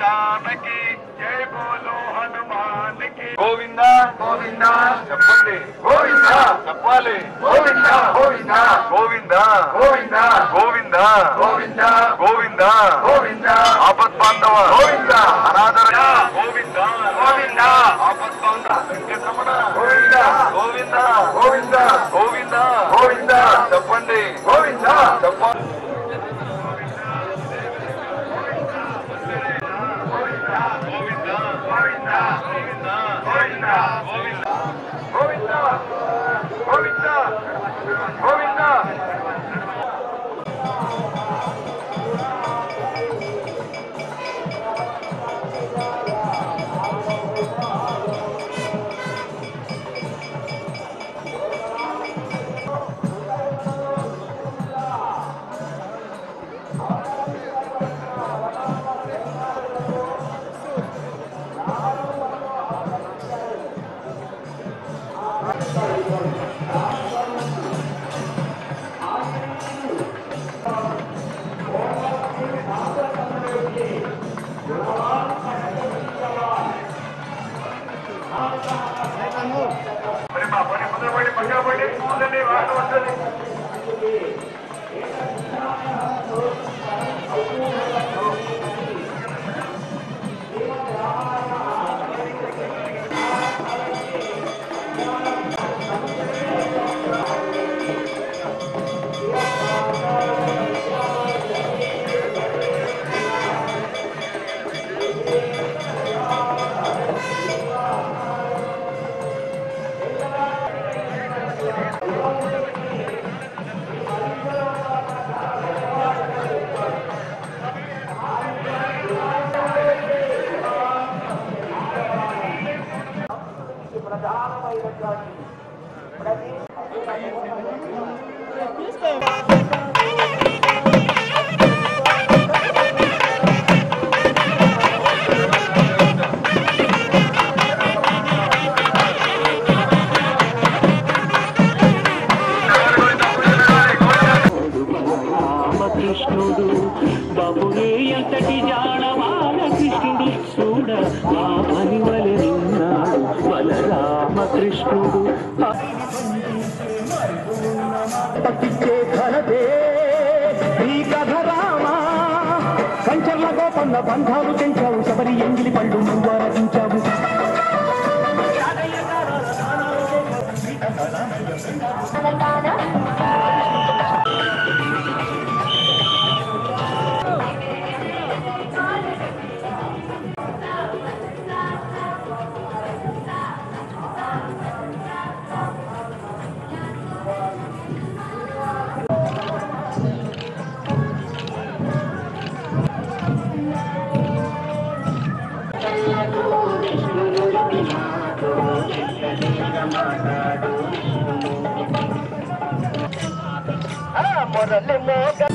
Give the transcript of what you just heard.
జానకి జై బోలో హనుమాన్ కి గోవింద గోవింద చెప్పండి గోవింద చెప్పాలి గోవింద గోవింద గోవింద గోవింద గోవింద గోవింద గోవింద గోవింద ఆపత్ బాంధవ గోవింద అనాథర గోవింద గోవింద ఆపత్ బాంధవ వెంకటరమణ గోవింద గోవింద గోవింద గోవింద గోవింద చెప్పండి గోవింద చెప్పండి గోవింద గోవింద గోవింద మరి మా పని ముందర పడి పక్కన పడి ముందండి వాటర్ వస్తుంది రామకృష్ణుడు బాబునే ఎంతటి జాడవాల కృష్ణుడు చూడ ఆ పని వలె నిన్నాడు బల రామకృష్ణుడు పట్టించే ఘనతే ఈ కథ రామా కంచర్ల గోపన్న బంధాలు తెంచావు శబరి ఎంగిలి పళ్ళు నువ్వు ఆరాధించావు మొరలి మోగ